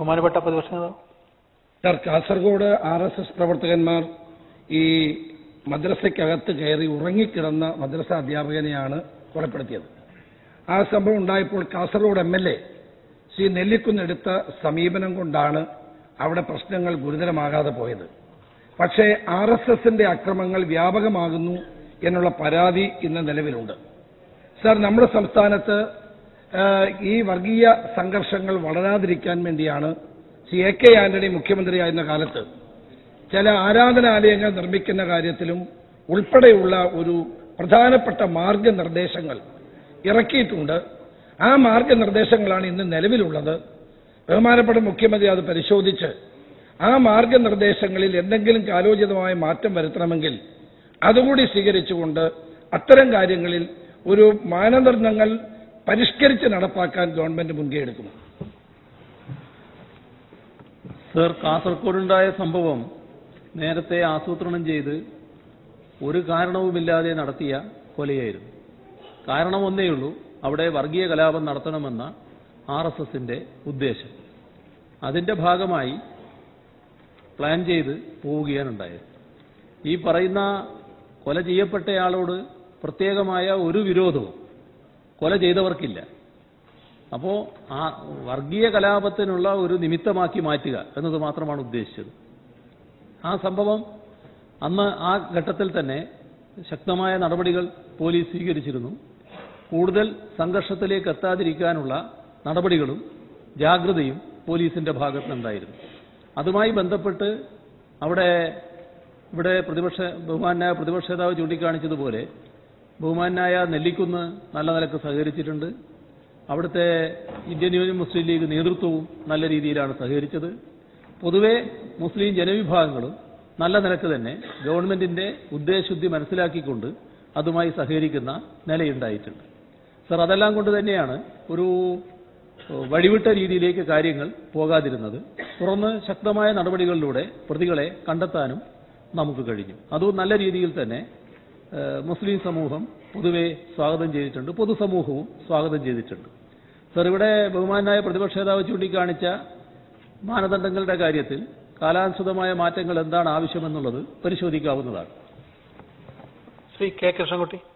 ബഹുമാനപ്പെട്ട പ്രതിപക്ഷ നേതാവ് sir Kasaragod R S S പ്രവർത്തകന്മാർ ഈ മദ്രസയ്ക്കകത്ത് കയറി ഉറങ്ങിക്കിടന്ന മദ്രസ അധ്യാപകനെയാണ് കൊലപ്പെടുത്തിയത് ആ സംഭവം ഉണ്ടായപ്പോൾ Kasaragod M L A Shri നെല്ലിക്കുന്നെടുത്ത സമീപനം കൊണ്ടാണ് അവിടെ പ്രശ്നങ്ങൾ ഗുരുതരമാകാതെ പോയത് പക്ഷേ ആർ എസ് എസിന്റെ അക്രമങ്ങൾ വ്യാപകമാകുന്നു എന്നുള്ള പരാതി ഇന്ന് നിലവിലുണ്ട് സർ നമ്മുടെ സംസ്ഥാനത്ത് ആ, ഈ വർഗീയ സംഘർഷങ്ങൾ വളരാതിരിക്കാൻ വേണ്ടിയാണ് ശ്രീ എ കെ ആന്റണി മുഖ്യമന്ത്രിയായിരുന്ന കാലത്ത് ചില ആരാധനാലയങ്ങൾ നിർമ്മിക്കുന്ന കാര്യത്തിലും ഉൾപ്പെടെയുള്ള ഒരു പ്രധാനപ്പെട്ട മാർഗനിർദ്ദേശങ്ങൾ ഇറക്കിയിട്ടുണ്ട് ആ മാർഗനിർദ്ദേശങ്ങളാണ് ഇന്ന് നിലവിലുള്ളത് ബഹുമാനപ്പെട്ട മുഖ്യമന്ത്രി അത് പരിശോധിച്ച് ആ മാർഗനിർദ്ദേശങ്ങളിൽ എന്തെങ്കിലും കാലോചിതമായ മാറ്റം വരുത്തണമെങ്കിൽ അതുകൂടി സ്വീകരിച്ചുകൊണ്ട് അത്തരം കാര്യങ്ങളിൽ ഒരു മാനദണ്ഡങ്ങൾ പരിഷ്കരിച്ച് നടപ്പാക്കാൻ ഗവൺമെന്റ് മുൻകൈ എടുക്കുന്നു സർ കാസർഗോഡുണ്ടായ സംഭവം നേരത്തെ ആസൂത്രണം ചെയ്ത് ഒരു കാരണവുമില്ലാതെ നടത്തിയ കൊലയായിരുന്നു കാരണം ഒന്നേയുള്ളൂ അവിടെ വർഗീയ കലാപം നടത്തണമെന്ന ആർ എസ് എസിന്റെ ഉദ്ദേശം അതിന്റെ ഭാഗമായി പ്ലാൻ ചെയ്ത് പോവുകയാണ് ഉണ്ടായത് ഈ പറയുന്ന കൊല ചെയ്യപ്പെട്ടയാളോട് പ്രത്യേകമായ ഒരു വിരോധവും കൊല ചെയ്തവർക്കില്ല അപ്പോ ആ വർഗീയ കലാപത്തിനുള്ള ഒരു നിമിത്തമാക്കി മാറ്റുക എന്നത് മാത്രമാണ് ഉദ്ദേശിച്ചത് ആ സംഭവം അന്ന് ആ ഘട്ടത്തിൽ തന്നെ ശക്തമായ നടപടികൾ പോലീസ് സ്വീകരിച്ചിരുന്നു കൂടുതൽ സംഘർഷത്തിലേക്ക് എത്താതിരിക്കാനുള്ള നടപടികളും ജാഗ്രതയും പോലീസിന്റെ ഭാഗത്തുനിന്നുണ്ടായിരുന്നു അതുമായി ബന്ധപ്പെട്ട് അവിടെ ഇവിടെ പ്രതിപക്ഷ ബഹുമാനായ പ്രതിപക്ഷ നേതാവ് ചൂണ്ടിക്കാണിച്ചതുപോലെ ബഹുമാനായ നെല്ലിക്കുന്ന് നല്ല നിലക്ക് സഹകരിച്ചിട്ടുണ്ട് അവിടുത്തെ ഇന്ത്യൻ യൂണിയൻ മുസ്ലിം ലീഗ് നേതൃത്വവും നല്ല രീതിയിലാണ് സഹകരിച്ചത് പൊതുവെ മുസ്ലിം ജനവിഭാഗങ്ങളും നല്ല നിലക്ക് തന്നെ ഗവൺമെന്റിന്റെ ഉദ്ദേശശുദ്ധി മനസ്സിലാക്കിക്കൊണ്ട് അതുമായി സഹകരിക്കുന്ന നിലയുണ്ടായിട്ടുണ്ട് സർ അതെല്ലാം കൊണ്ട് തന്നെയാണ് ഒരു ഏഹ്, വഴിവിട്ട രീതിയിലേക്ക് കാര്യങ്ങൾ പോകാതിരുന്നത് തുടർന്ന് ശക്തമായ നടപടികളിലൂടെ പ്രതികളെ കണ്ടെത്താനും നമുക്ക് കഴിഞ്ഞു അതും നല്ല രീതിയിൽ തന്നെ ഏഹ്, മുസ്ലിം സമൂഹം പൊതുവെ സ്വാഗതം ചെയ്തിട്ടുണ്ട് പൊതുസമൂഹവും സ്വാഗതം ചെയ്തിട്ടുണ്ട് സർ ഇവിടെ ബഹുമാനായ പ്രതിപക്ഷ നേതാവ് ചൂണ്ടിക്കാണിച്ച മാനദണ്ഡങ്ങളുടെ കാര്യത്തിൽ കാലാനുസൃതമായ മാറ്റങ്ങൾ എന്താണ് ആവശ്യമെന്നുള്ളത് പരിശോധിക്കാവുന്നതാണ് ശ്രീ കെ കൃഷ്ണൻകുട്ടി